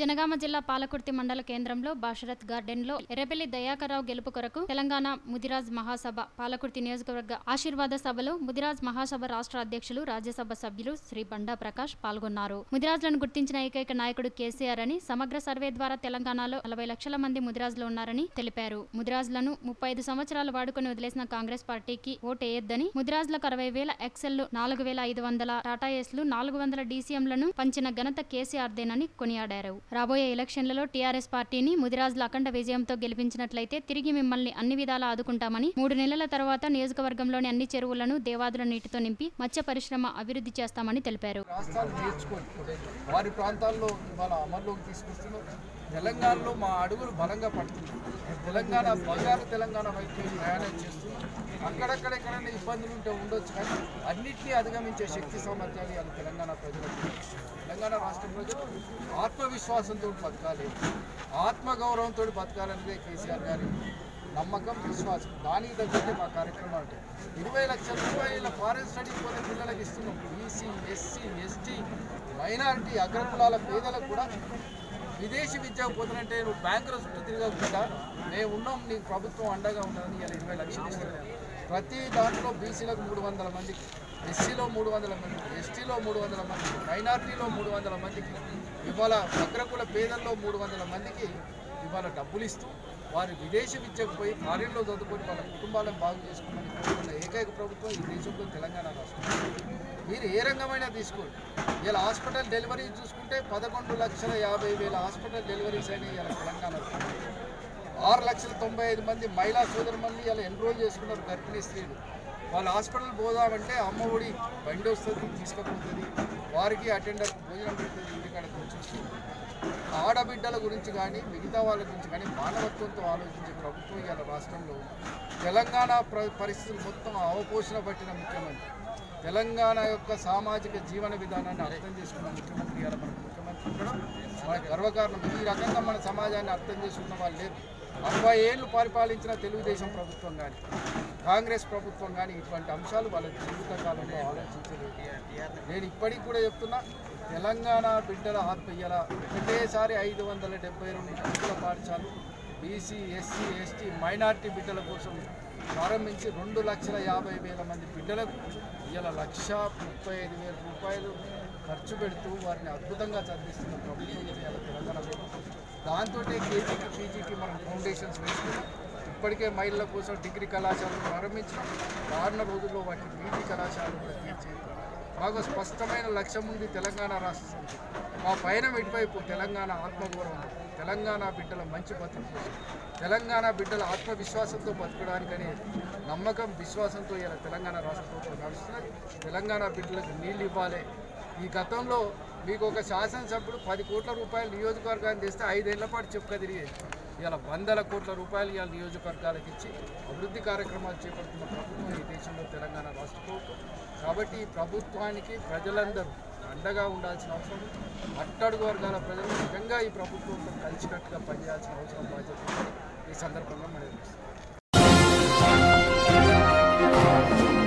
జనగామ జిల్లా పాలకుర్తి మండల కేంద్రంలో బాషరత్ గార్డెన్ లో ఎర్రబెల్లి దయాకర్రావు గెలుపు కొరకు తెలంగాణ ముదిరాజ్ మహాసభ పాలకుర్తి నియోజకవర్గ ఆశీర్వాద సభలో ముదిరాజ్ మహాసభ రాష్ట్ర అధ్యక్షులు రాజ్యసభ సభ్యులు శ్రీ బండా ప్రకాష్ పాల్గొన్నారు ముదిరాజ్లను గుర్తించిన ఏకైక నాయకుడు కేసీఆర్ అని సమగ్ర సర్వే ద్వారా తెలంగాణలో నలభై లక్షల మంది ముదిరాజులు ఉన్నారని తెలిపారు ముదిరాజులను ముప్పై ఐదు సంవత్సరాలు వాడుకొని వదిలేసిన కాంగ్రెస్ పార్టీకి ఓటు వేయొద్దని ముదిరాజులకు అరవై వేల ఎక్సెల్ నాలుగు వేల ఐదు వందల టాటా ఏస్లు నాలుగు వందల డీసీఎంలను పంచిన ఘనత కేసీఆర్దేనని కొనియాడారు రాబోయే ఎలక్షన్లలో టీఆర్ఎస్ పార్టీని ముదిరాజుల అఖండ విజయంతో గెలిపించినట్లయితే తిరిగి మిమ్మల్ని అన్ని విధాలా ఆదుకుంటామని మూడు నెలల తర్వాత నియోజకవర్గంలోని అన్ని చెరువులను దేవాదుల నీటితో నింపి మత్స్య పరిశ్రమ అభివృద్ధి చేస్తామని తెలిపారు రాష్ట్రాలు నేర్చుకొని వారి ప్రాంతాల్లో ఇవాళ అమల్లోకి తీసుకొస్తున్నారు తెలంగాణలో మా అడుగులు బలంగా పడుతున్నాయి తెలంగాణ బంగారు తెలంగాణ వైపు ప్రయాణం చేస్తున్నాం అక్కడక్కడ ఎక్కడైనా ఇబ్బందులు ఉంటే ఉండొచ్చు కానీ అన్నింటినీ అధిగమించే శక్తి సామర్థ్యాలు ఇవాళ తెలంగాణ ప్రజలకు ఉన్నాయి. తెలంగాణ రాష్ట్ర ప్రజలు ఆత్మవిశ్వాసంతో బతకాలి ఆత్మగౌరవంతో బతకాలనేదే కేసీఆర్ గారి నమ్మకం విశ్వాసం దానికి తగ్గట్టే మా కార్యక్రమాలు ఉంటాయి ఇరవై లక్షల రూపాయల ఫారెన్ స్టడీస్ పోతే పిల్లలకు ఇస్తున్నాం బీసీ ఎస్సీ ఎస్టీ మైనారిటీ అగ్రకులాల పేదలకు కూడా విదేశీ విద్యకు పోతున్నట్టే నువ్వు బ్యాంకుల చుట్టూ తిరగకుండా మేము ఉన్నాం నీకు ప్రభుత్వం అండగా ఉన్నదని ఇలా ఇరవై లక్షలు ఇస్తున్నాం ప్రతి దాంట్లో బీసీలకు మూడు వందల మందికి ఎస్సీలో మూడు వందల మందికి ఎస్టీలో మూడు వందల మందికి మైనార్టీలో మూడు వందల మందికి ఇవాళ అగ్రకుల పేదల్లో మూడు వందల మందికి ఇవాళ డబ్బులు ఇస్తూ వారి విదేశీ విద్యకు పోయి ఫారిన్లో చదువుకొని వాళ్ళ కుటుంబాలను బాగు చేసుకోమని కోరుకున్న ఏకైక ప్రభుత్వం ఈ దేశంలో తెలంగాణ రాష్ట్రం మీరు ఏ రంగమైనా తీసుకోండి ఇలా హాస్పిటల్ డెలివరీ చూసుకుంటే పదకొండు లక్షల యాభై వేల హాస్పిటల్ డెలివరీస్ అయినాయి ఇలా తెలంగాణలో ఆరు లక్షల తొంభై ఐదు మంది మహిళా సోదరుమల్ని ఇలా ఎన్రోల్ చేసుకున్నారు గర్భిణీ స్త్రీలు వాళ్ళు హాస్పిటల్ పోదామంటే అమ్మ ఒడి బండి వస్తుంది తీసుకుపోతుంది వారికి అటెండర్ భోజనం పెడుతుంది ఇంటికాడ చూస్తుంది ఆడబిడ్డల గురించి కానీ మిగతా వాళ్ళ గురించి కానీ మానవత్వంతో ఆలోచించే ప్రభుత్వం ఇవాళ రాష్ట్రంలో ఉంది. తెలంగాణ ప్ర పరిస్థితులు మొత్తం అవపోషణ పట్టిన ముఖ్యమంత్రి తెలంగాణ యొక్క సామాజిక జీవన విధానాన్ని అర్థం చేసుకున్న ముఖ్యమంత్రి ఇవాళ మన ముఖ్యమంత్రి ఉండడం మన గర్వకారణం ఈ రకంగా మన సమాజాన్ని అర్థం చేసుకున్న వాళ్ళు లేరు అరవై ఏళ్ళు పరిపాలించిన తెలుగుదేశం ప్రభుత్వం కానీ కాంగ్రెస్ ప్రభుత్వం కానీ ఇటువంటి అంశాలు వాళ్ళ జీవితకాలంలో ఆలోచించలేదు నేను ఇప్పటికి కూడా చెప్తున్నా తెలంగాణ బిడ్డల ఆత్మ ఇయ్యాల ఒకటేసారి ఐదు వందల డెబ్బై రెండు గురుకుల పాఠశాలలు బీసీ ఎస్సీ ఎస్టీ మైనార్టీ బిడ్డల కోసం ప్రారంభించి రెండు లక్షల యాభై వేల మంది బిడ్డలకు ఇవాళ లక్ష ముప్పై ఐదు వేల రూపాయలు ఖర్చు పెడుతూ వారిని అద్భుతంగా చదివిస్తున్న ప్రభుత్వం ఇది ఇవాళ తెలంగాణ ప్రభుత్వం దాంతో కేజీకి పీజీకి మనం ఫౌండేషన్స్ వేసుకున్నాం ఇప్పటికే మహిళల కోసం డిగ్రీ కళాశాలను ప్రారంభించినాం రానున్న రోజుల్లో వాటిని పీజీ కళాశాలలు కూడా తీర్చేది మాకు స్పష్టమైన లక్ష్యం ఉంది తెలంగాణ రాష్ట్ర సమితి మా పైన ఇటువైపు తెలంగాణ ఆత్మగౌరవం తెలంగాణ బిడ్డల మంచి బతుకు కోసం తెలంగాణ బిడ్డల ఆత్మవిశ్వాసంతో బతకడానికనే నమ్మకం విశ్వాసంతో ఇలా తెలంగాణ రాష్ట్ర ప్రభుత్వం నడుస్తున్నది తెలంగాణ బిడ్డలకు నీళ్ళు ఇవ్వాలి ఈ గతంలో మీకు ఒక శాసనసభ్యుడు పది కోట్ల రూపాయలు నియోజకవర్గాన్ని తెస్తే ఐదేళ్ల పాటు చెప్పుక తిరిగేది ఇవాళ వందల కోట్ల రూపాయలు ఇవాళ నియోజకవర్గాలకు ఇచ్చి అభివృద్ధి కార్యక్రమాలు చేపడుతున్న ప్రభుత్వం ఈ దేశంలో తెలంగాణ రాష్ట్ర ప్రభుత్వం కాబట్టి ఈ ప్రభుత్వానికి ప్రజలందరూ అండగా ఉండాల్సిన అవసరం ఉంది. అట్టడుగు వర్గాల ప్రజలు నిజంగా ఈ ప్రభుత్వంతో కలిసికట్టుగా పనిచేయాల్సిన అవసరం బాధ్యత ఉంది. ఈ సందర్భంగా మనం